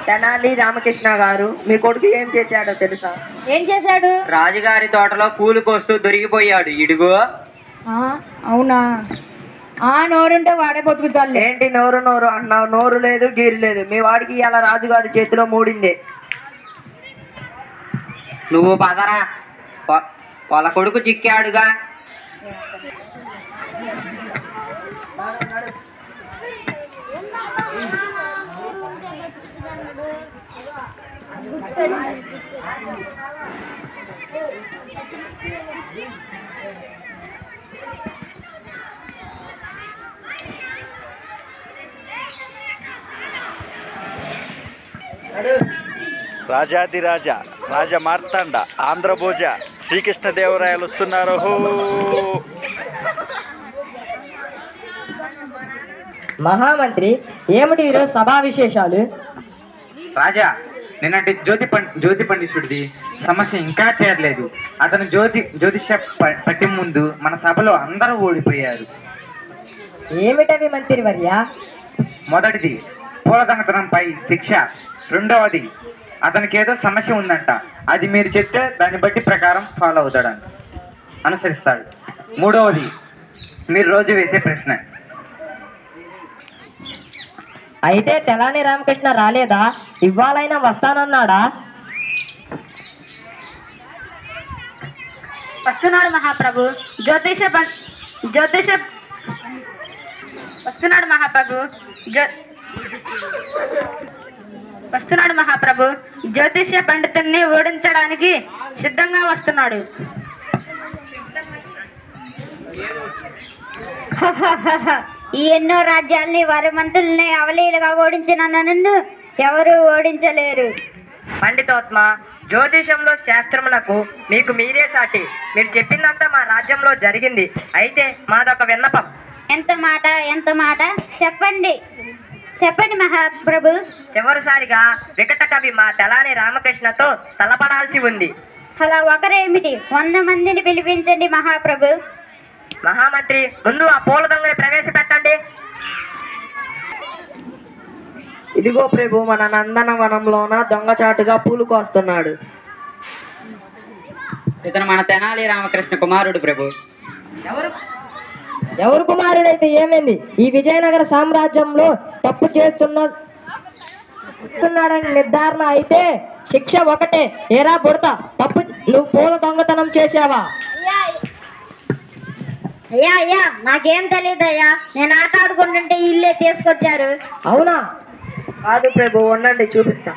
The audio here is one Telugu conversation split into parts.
తెనాలి రామకృష్ణ గారు మీ కొడుకు ఏం చేశాడో తెలుసా ఏం చేశాడు రాజుగారి తోటలో పూలు కోస్తూ దొరికిపోయాడు ఇడుగో ఆ, అవునా ఆ నోరుంటే వాడే బతుకుతాడులే ఏంటి నోరు నోరు అన్నావు నోరు లేదు గీరు లేదు మీ వాడికి ఇలా రాజుగారి చేతిలో మూడిందే నువ్వు పదరా పొ- పొల కొడుకు చిక్కాడుగా రాజాదిరాజ రాజ మార్తాండ ఆంధ్రభోజ శ్రీకృష్ణదేవరాయలు వస్తున్నారు హో మహామంత్రి ఏమిటి ఈరోజు సభా విశేషాలు రాజా నిన్నటి జ్యోతి పం జ్యోతి పండితుడిది సమస్య ఇంకా తీరలేదు అతను జ్యోతి జ్యోతిష ప- పట్టే ముందు మన సభలో అందరూ ఓడిపోయారు ఏమిటవి మంత్రి వర్య మొదటిది పూల దొంగతనంపై శిక్ష రెండవది అతనికి ఏదో సమస్య ఉందంట అది మీరు చెప్తే దాన్ని బట్టి ప్రకారం ఫాలో అవుతాడు అనుసరిస్తాడు మూడవది మీరు రోజు వేసే ప్రశ్న అయితే తెలాని రామకృష్ణ రాలేదా ఇవ్వాలైనా వస్తానన్నాడా వస్తున్నాడు మహాప్రభు జ్యోతిష పం- జ్యోతిష వస్తున్నాడు మహాప్రభు జ్యో వస్తున్నాడు మహాప్రభు జ్యోతిష్య పండితుల్ని ఓడించడానికి సిద్ధంగా వస్తున్నాడు ఈ ఎన్నో రాజ్యాల్ని వారి మంత్రుల్ని అవలీలుగా ఓడించిన నన్ను ఎవరు ఓడించలేరు పండితోత్మ జ్యోతిషంలో శాస్త్రములకు మీకు మీరే సాటి మీరు చెప్పిందంతా మా రాజ్యంలో జరిగింది అయితే మాదొక విన్నపం ఎంత మాట ఎంత మాట చెప్పండి చెప్పండి మహాప్రభు చివరిసారిగా వికట కవి మా తెలాని రామకృష్ణతో తలపడాల్సి ఉంది అలా ఒకరేమిటి వంద మందిని పిలిపించండి మహాప్రభు మహామంత్రి ముందు ఆ పూల దొంగని ప్రవేశపెట్టండి ఇదిగో ప్రభు మన నందనవనంలోన దొంగచాటుగా పూలు కోస్తున్నాడు ఇతను మన తెనాలి రామకృష్ణ కుమారుడు ప్రభు ఎవరు కుమారుడైతే ఏమైంది ఈ విజయనగర సామ్రాజ్యంలో తప్పు చేస్తున్న చేస్తున్నాడని నిర్ధారణ అయితే శిక్ష ఒకటే ఏరా బుడత తప్పు నువ్వు పూల దొంగతనం చేసావా అయ్యా అయ్యా నాకేం తెలియదు అయ్యా నేను ఆట ఆడుకుంటుంటే ఇల్లే తీసుకొచ్చారు అవునా కాదు ప్రభు ఉండండి చూపిస్తా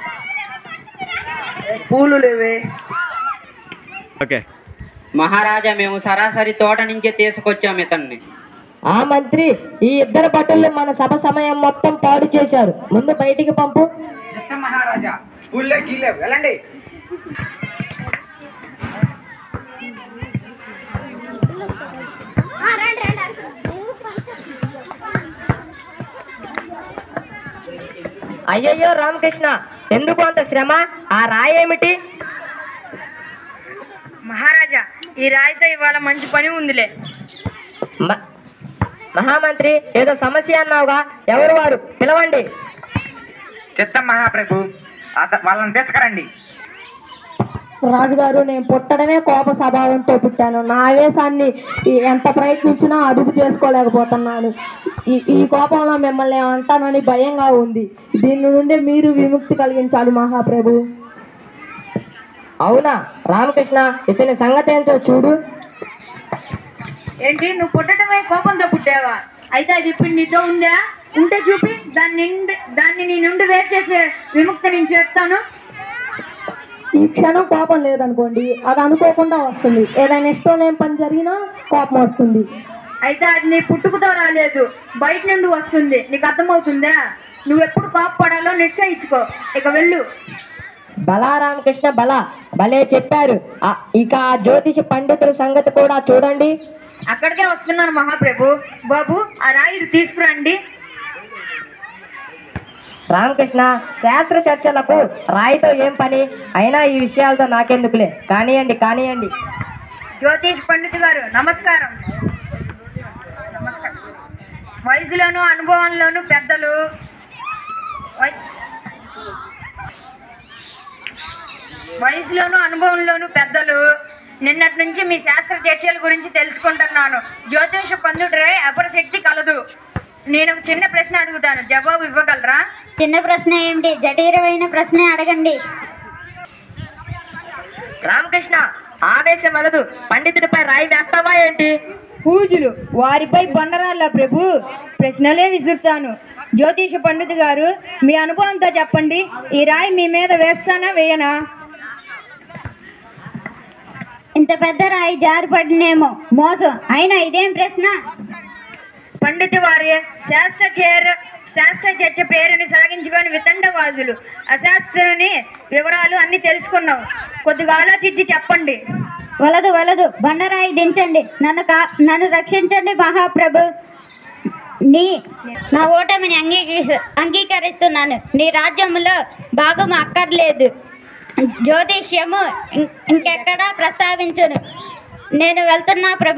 పూలు లేవే ఓకే మహారాజా మేము సరాసరి తోట నుంచే తీసుకొచ్చాం ఇతన్ని ఆ మంత్రి ఈ ఇద్దరు భటులు మన సభ సమయం మొత్తం పాడు చేశారు ముందు బయటికి పంపు మహారాజా పూలే గీలే వెళ్ళండి అయ్యయ్యో రామకృష్ణ ఎందుకు అంత శ్రమ ఆ రాయి ఏమిటి మహారాజా ఈ రాయితో ఇవాళ మంచి పని ఉందిలే మ- మహామంత్రి ఏదో సమస్య అన్నావుగా ఎవరు వారు పిలవండి చిత్తం మహాప్రభు అత వాళ్ళని తీసుకురండి రాజుగారు నేను పుట్టడమే కోప స్వభావంతో పుట్టాను నా ఆవేశాన్ని ఈ- ఎంత ప్రయత్నించినా అదుపు చేసుకోలేకపోతున్నాను ఈ ఈ కోపంలో మిమ్మల్ని అంటానని భయంగా ఉంది దీని నుండి మీరు విముక్తి కలిగించాలి మహాప్రభు అవునా రామకృష్ణ ఇతని సంగతి ఏంటో చూడు ఏంటి నువ్వు పుట్టడమే కోపంతో పుట్టావా అయితే అది ఇప్పుడు నీతో ఉందా ఉంటే చూపి దాన్ని నిండి దాన్ని నీ నుండి వేరు చేసే విముక్తి నేను చెప్తాను ఈ క్షణం కోపం లేదనుకోండి అది అనుకోకుండా వస్తుంది ఏదైనా ఇష్టం లేని పని జరిగినా కోపం వస్తుంది అయితే అది నీ పుట్టుకతో రాలేదు బయట నుండి వస్తుంది నీకు అర్థమవుతుందా నువ్వు ఎప్పుడు కోపపడాలో నిశ్చయించుకో ఇక వెళ్ళు బలా రామకృష్ణ బల భలే చెప్పారు ఆ, ఇక ఆ జ్యోతిష పండితుల సంగతి కూడా చూడండి అక్కడికే వస్తున్నాను మహాప్రభు బాబు ఆ రాయుడు తీసుకురండి రామకృష్ణ శాస్త్ర చర్చలకు రాయితో ఏం పని అయినా ఈ విషయాలతో నాకెందుకులే కానియండి కానియండి జ్యోతిష్ పండిత్ గారు నమస్కారం నమస్కారం వయసులోను అనుభవంలోను పెద్దలు వై- వయసులోను అనుభవంలోను పెద్దలు నిన్నటి నుంచి మీ శాస్త్ర చర్చల గురించి తెలుసుకుంటున్నాను జ్యోతిష పందుడే అపరశక్తి కలదు నేను ఒక చిన్న ప్రశ్న అడుగుతాను జవాబు ఇవ్వగలరా చిన్న ప్రశ్న ఏమిటి జటీరమైన ప్రశ్నే అడగండి రామకృష్ణ ఆవేశం వలదు పండితుడిపై రాయి వేస్తావా ఏంటి పూజలు వారిపై బండరాళ్ళ ప్రభు ప్రశ్నలే విసురుతాను జ్యోతిష పండిత్ గారు మీ అనుభవంతో చెప్పండి ఈ రాయి మీ మీద వేస్తానా వేయనా ఇంత పెద్ద రాయి జారిపడినేమో మోసం అయినా ఇదేం ప్రశ్న పండిత వారి శాస్త్ర చేర శాస్త్ర చర్చ పేరుని సాగించుకొని వితండవాదులు అశాస్త్రుని వివరాలు అన్ని తెలుసుకున్నాం కొద్దిగా ఆలోచించి చెప్పండి వలదు వలదు బండరాయి దించండి నన్ను కా నన్ను రక్షించండి మహాప్రభు నీ నా ఓటమిని అంగీకరి అంగీకరిస్తున్నాను నీ రాజ్యంలో భాగం అక్కర్లేదు జ్యోతిష్యము ఇం- ఇంకెక్కడా ప్రస్తావించను నేను వెళ్తున్నా ప్రభు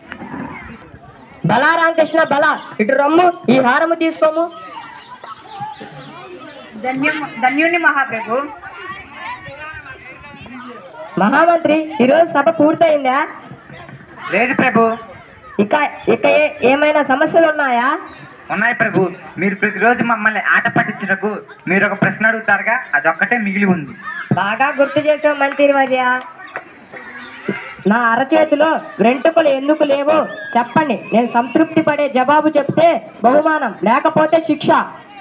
బలా రామకృష్ణ బల ఇటు రమ్ము ఈ హారము తీసుకోము ధన్యం ధన్యుని మహాప్రభు మహామంత్రి ఈరోజు సభ పూర్తయిందా లేదు ప్రభు ఇక ఇక ఏ- ఏమైనా సమస్యలు ఉన్నాయా ఉన్నాయి ప్రభు మీరు ప్రతిరోజు మమ్మల్ని ఆట పట్టించుటకు మీరు ఒక ప్రశ్న అడుగుతారుగా అదొక్కటే మిగిలి ఉంది బాగా గుర్తు చేసావు మంత్రి వర్య నా అరచేతిలో వెంట్రుకలు ఎందుకు లేవో చెప్పండి నేను సంతృప్తి పడే జవాబు చెప్తే బహుమానం లేకపోతే శిక్ష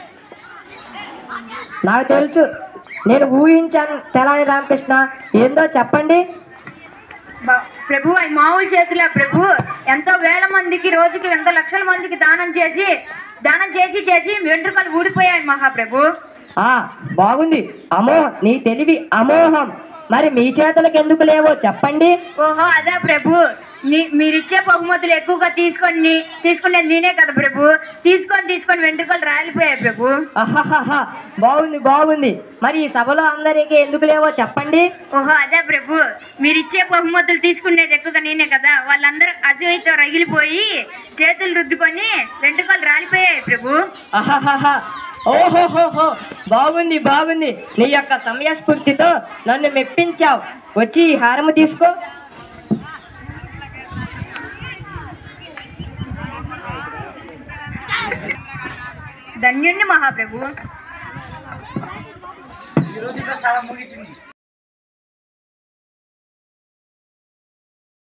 నాకు తెలుసు నేను ఊహించాను తెలాని రామకృష్ణ ఏందో చెప్పండి బ- ప్రభు అవి మామూలు చేతులే ప్రభు ఎంతో వేల మందికి రోజుకి ఎంతో లక్షల మందికి దానం చేసి దానం చేసి చేసి వెంట్రుకలు ఊడిపోయాయి మహాప్రభు ఆ బాగుంది అమో నీ తెలివి అమోహం మరి మీ చేతులకు ఎందుకు లేవో చెప్పండి ఓహో అదే ప్రభు నీ మీరిచ్చే బహుమతులు ఎక్కువగా తీసుకొని తీసుకునేది నేనే కదా ప్రభు తీసుకొని తీసుకొని వెంట్రుకలు రాలిపోయాయి ప్రభు అహహహ బాగుంది బాగుంది మరి ఈ సభలో అందరికీ ఎందుకు లేవో చెప్పండి ఓహో అదే ప్రభు మీరిచ్చే బహుమతులు తీసుకునేది ఎక్కువగా నేనే కదా వాళ్ళందరూ అసూయతో రగిలిపోయి చేతులు రుద్దుకొని వెంట్రుకలు రాలిపోయాయి ప్రభు అహహహ ఓహోహోహో బాగుంది బాగుంది నీ యొక్క సమయస్ఫూర్తితో నన్ను మెప్పించావు వచ్చి ఈ హారము తీసుకో ధన్యుణ్ణి మహాప్రభు ఈ రోజుతో సభ ముగిసింది